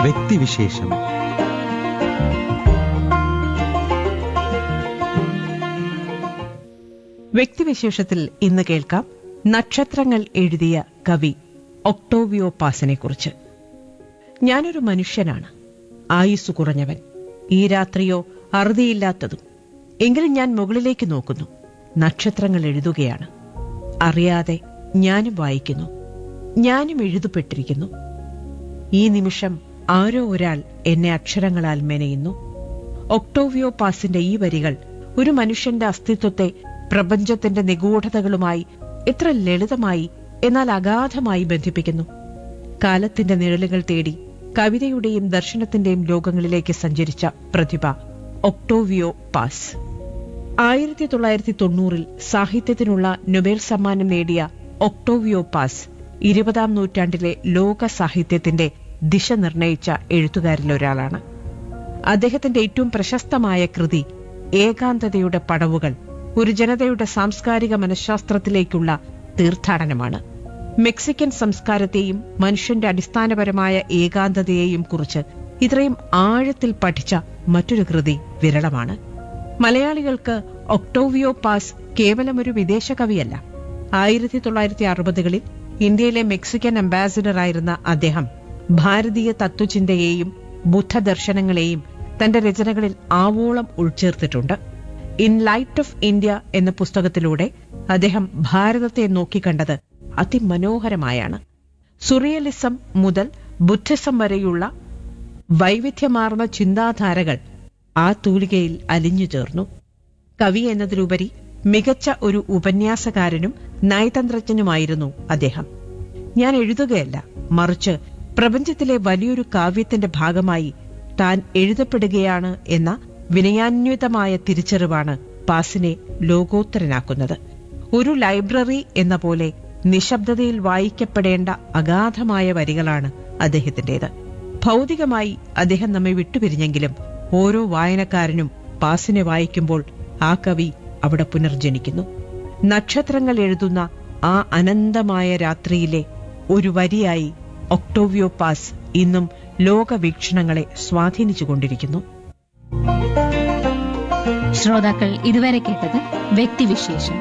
വ്യക്തിവിശേഷം വ്യക്തിവിശേഷത്തിൽ ഇന്ന് കേൾക്കാം നക്ഷത്രങ്ങൾ എഴുതിയ കവി ഒക്ടോവിയോ പാസിനെ കുറിച്ച് ഞാനൊരു മനുഷ്യനാണ് ആയുസ് കുറഞ്ഞവൻ ഈ രാത്രിയോ അറുതിയില്ലാത്തതും എങ്കിലും ഞാൻ മുകളിലേക്ക് നോക്കുന്നു നക്ഷത്രങ്ങൾ എഴുതുകയാണ് അറിയാതെ ഞാനും വായിക്കുന്നു ഞാനും എഴുതപ്പെട്ടിരിക്കുന്നു ഈ നിമിഷം ആരോ ഒരാൾ എന്നെ അക്ഷരങ്ങളാൽ മെനയുന്നു ഒക്ടോവിയോ പാസിന്റെ ഈ വരികൾ ഒരു മനുഷ്യന്റെ അസ്തിത്വത്തെ പ്രപഞ്ചത്തിന്റെ നിഗൂഢതകളുമായി എത്ര ലളിതമായി എന്നാൽ അഗാധമായി ബന്ധിപ്പിക്കുന്നു കാലത്തിന്റെ നിഴലുകൾ തേടി കവിതയുടെയും ദർശനത്തിന്റെയും ലോകങ്ങളിലേക്ക് സഞ്ചരിച്ച പ്രതിഭ ഒക്ടോവിയോ പാസ് ആയിരത്തി തൊള്ളായിരത്തി തൊണ്ണൂറിൽ സാഹിത്യത്തിനുള്ള നൊബേൽ സമ്മാനം നേടിയ ഒക്ടോവിയോ പാസ് ഇരുപതാം നൂറ്റാണ്ടിലെ ലോക സാഹിത്യത്തിന്റെ ദിശ നിർണയിച്ച എഴുത്തുകാരിലൊരാളാണ് അദ്ദേഹത്തിന്റെ ഏറ്റവും പ്രശസ്തമായ കൃതി ഏകാന്തതയുടെ പടവുകൾ ഒരു ജനതയുടെ സാംസ്കാരിക മനഃശാസ്ത്രത്തിലേക്കുള്ള തീർത്ഥാടനമാണ് മെക്സിക്കൻ സംസ്കാരത്തെയും മനുഷ്യന്റെ അടിസ്ഥാനപരമായ ഏകാന്തതയെയും കുറിച്ച് ഇത്രയും ആഴത്തിൽ പഠിച്ച മറ്റൊരു കൃതി വിരളമാണ് മലയാളികൾക്ക് ഒക്ടോവിയോ പാസ് കേവലം ഒരു വിദേശ കവിയല്ല ആയിരത്തി തൊള്ളായിരത്തി അറുപതുകളിൽ ഇന്ത്യയിലെ മെക്സിക്കൻ അംബാസിഡറായിരുന്ന അദ്ദേഹം ഭാരതീയ തത്വചിന്തയെയും ബുദ്ധദർശനങ്ങളെയും തന്റെ രചനകളിൽ ആവോളം ഉൾച്ചേർത്തിട്ടുണ്ട് ഇൻ ലൈറ്റ് ഓഫ് ഇന്ത്യ എന്ന പുസ്തകത്തിലൂടെ അദ്ദേഹം ഭാരതത്തെ നോക്കിക്കണ്ടത് അതിമനോഹരമായാണ് സുറിയലിസം മുതൽ ബുദ്ധിസം വരെയുള്ള വൈവിധ്യമാർന്ന ചിന്താധാരകൾ ആ തൂലികയിൽ അലിഞ്ഞു ചേർന്നു കവി എന്നതിലുപരി മികച്ച ഒരു ഉപന്യാസകാരനും നയതന്ത്രജ്ഞനുമായിരുന്നു അദ്ദേഹം ഞാൻ എഴുതുകയല്ല മറിച്ച് പ്രപഞ്ചത്തിലെ വലിയൊരു കാവ്യത്തിന്റെ ഭാഗമായി താൻ എഴുതപ്പെടുകയാണ് എന്ന വിനയാന്വിതമായ തിരിച്ചറിവാണ് പാസിനെ ലോകോത്തരനാക്കുന്നത് ഒരു ലൈബ്രറി എന്ന പോലെ നിശബ്ദതയിൽ വായിക്കപ്പെടേണ്ട അഗാധമായ വരികളാണ് അദ്ദേഹത്തിന്റേത് ഭൗതികമായി അദ്ദേഹം നമ്മെ വിട്ടുപിരിഞ്ഞെങ്കിലും ഓരോ വായനക്കാരനും പാസിനെ വായിക്കുമ്പോൾ ആ കവി അവിടെ പുനർജനിക്കുന്നു നക്ഷത്രങ്ങൾ എഴുതുന്ന ആ അനന്തമായ രാത്രിയിലെ ഒരു വരിയായി ഒക്ടോവിയോ പാസ് ഇന്നും ലോകവീക്ഷണങ്ങളെ സ്വാധീനിച്ചുകൊണ്ടിരിക്കുന്നു ശ്രോതാക്കൾ ഇതുവരെ കേട്ടത് വ്യക്തിവിശേഷം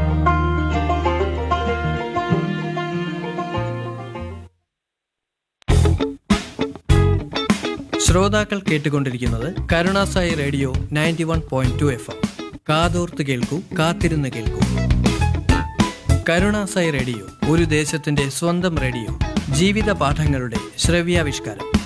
ശ്രോതാക്കൾ കേട്ടുകൊണ്ടിരിക്കുന്നത് കരുണാസായി radio ninety one point two F M കാതോർത്ത് കേൾക്കൂ കാത്തിരുന്ന് കേൾക്കൂ കരുണാസായി റേഡിയോ ഒരു ദേശത്തിന്റെ സ്വന്തം റേഡിയോ ജീവിത പാഠങ്ങളുടെ ശ്രവ്യാവിഷ്കാരം